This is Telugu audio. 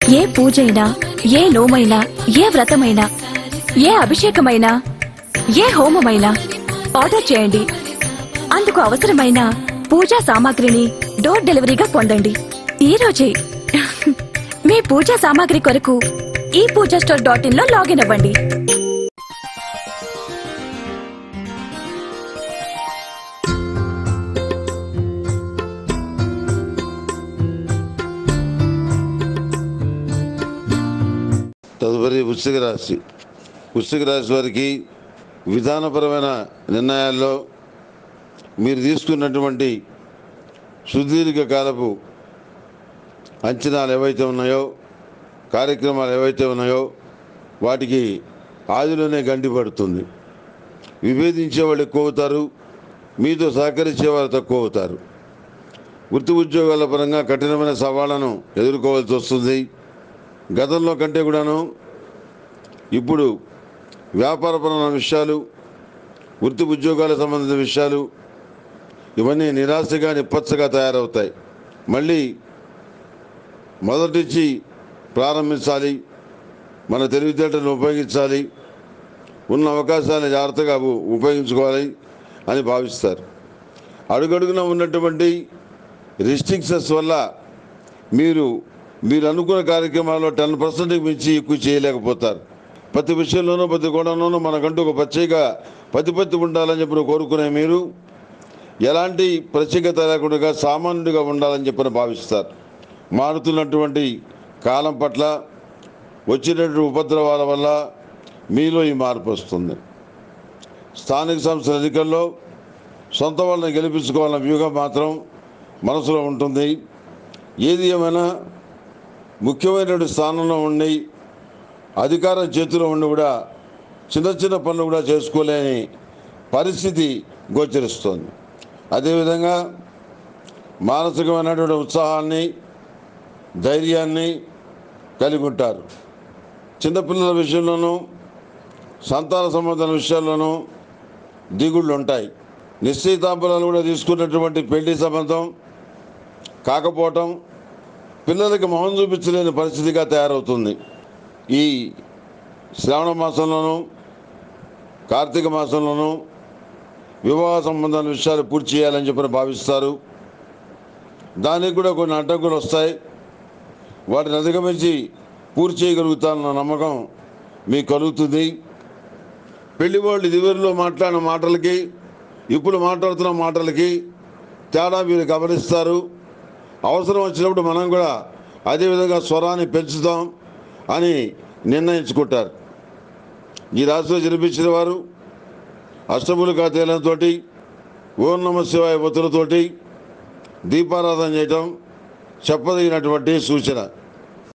ఏ పూజైనా ఏ నోమైనా ఏ వ్రతమైనా ఏ అభిషేకమైనా ఏ హోమమైనా ఆర్డర్ చేయండి అందుకు అవసరమైన పూజా సామాగ్రిని డోర్ డెలివరీగా పొందండి ఈ రోజే మీ పూజా సామాగ్రి కొరకు ఈ పూజా స్టోర్ డాట్ ఇన్ లో లాగిన్ అవ్వండి తదుపరి వృశ్చిక రాశి వృశ్చిక రాశి వారికి విధానపరమైన నిర్ణయాల్లో మీరు తీసుకున్నటువంటి సుదీర్ఘ కాలపు అంచనాలు ఏవైతే ఉన్నాయో కార్యక్రమాలు ఏవైతే ఉన్నాయో వాటికి ఆదిలోనే గండి పడుతుంది విభేదించే వాళ్ళు ఎక్కువ అవుతారు మీతో సహకరించే వారు తక్కువ అవుతారు వృత్తి ఉద్యోగాల పరంగా కఠినమైన సవాళ్లను ఎదుర్కోవాల్సి వస్తుంది గతంలో కంటే కూడాను ఇప్పుడు వ్యాపారపరమైన విషయాలు వృత్తి ఉద్యోగాలకు సంబంధించిన విషయాలు ఇవన్నీ నిరాశగా నిప్పచ్చగా తయారవుతాయి మళ్ళీ మొదటి నుంచి ప్రారంభించాలి మన తెలివితేటలను ఉపయోగించాలి ఉన్న అవకాశాలను జాగ్రత్తగా ఉ- ఉపయోగించుకోవాలి అని భావిస్తారు అడుగడుగున ఉన్నటువంటి రిస్ట్రిక్షన్స్ వల్ల మీరు మీరు అనుకున్న కార్యక్రమాల్లో టెన్ పర్సెంట్కి మించి ఎక్కువ చేయలేకపోతారు ప్రతి విషయంలోనూ ప్రతి కోణంలోనూ మనకంటూ ఒక ప్రత్యేక ప్రతిపత్తి ఉండాలని చెప్పి కోరుకునే మీరు ఎలాంటి ప్రత్యేకత లేకుండా సామాన్యుడిగా ఉండాలని చెప్పని భావిస్తారు మారుతున్నటువంటి కాలం పట్ల వచ్చినటువంటి ఉపద్రవాల వల్ల మీలో ఈ మార్పు వస్తుంది స్థానిక సంస్థల ఎన్నికల్లో సొంత వాళ్ళని గెలిపించుకోవాలన్న వ్యూహం మాత్రం మనసులో ఉంటుంది ఏది ఏమైనా ముఖ్యమైనటువంటి స్థానంలో ఉండి అధికారం చేతిలో ఉండి కూడా చిన్న చిన్న పనులు కూడా చేసుకోలేని పరిస్థితి గోచరిస్తోంది అదేవిధంగా మానసికమైనటువంటి ఉత్సాహాన్ని ధైర్యాన్ని కలిగి ఉంటారు చిన్నపిల్లల విషయంలోనూ సంతాన సంబంధాల విషయాల్లోనూ దిగుళ్ళు ఉంటాయి నిశ్చయితాంబరాలు కూడా తీసుకున్నటువంటి పెళ్లి సంబంధం కాకపోవటం పిల్లలకి మొహం చూపించలేని పరిస్థితిగా తయారవుతుంది ఈ శ్రావణ మాసంలోనూ కార్తీక మాసంలోనూ వివాహ సంబంధాల విషయాలు పూర్తి చేయాలని చెప్పని భావిస్తారు దానికి కూడా కొన్ని అడ్డంకులు వస్తాయి వాటిని అధిగమించి పూర్తి చేయగలుగుతానన్న నమ్మకం మీకు కలుగుతుంది పెళ్లి వాళ్ళు ఇదివరలో మాట్లాడిన మాటలకి ఇప్పుడు మాట్లాడుతున్న మాటలకి తేడా మీరు గమనిస్తారు అవసరం వచ్చినప్పుడు మనం కూడా అదేవిధంగా స్వరాన్ని పెంచుతాం అని నిర్ణయించుకుంటారు ఈ రాశిలో జన్మించిన వారు అష్టములు కాతేలంతో ఓం నమ శివాయ ఒత్తులతోటి దీపారాధన చేయటం చెప్పదగినటువంటి సూచన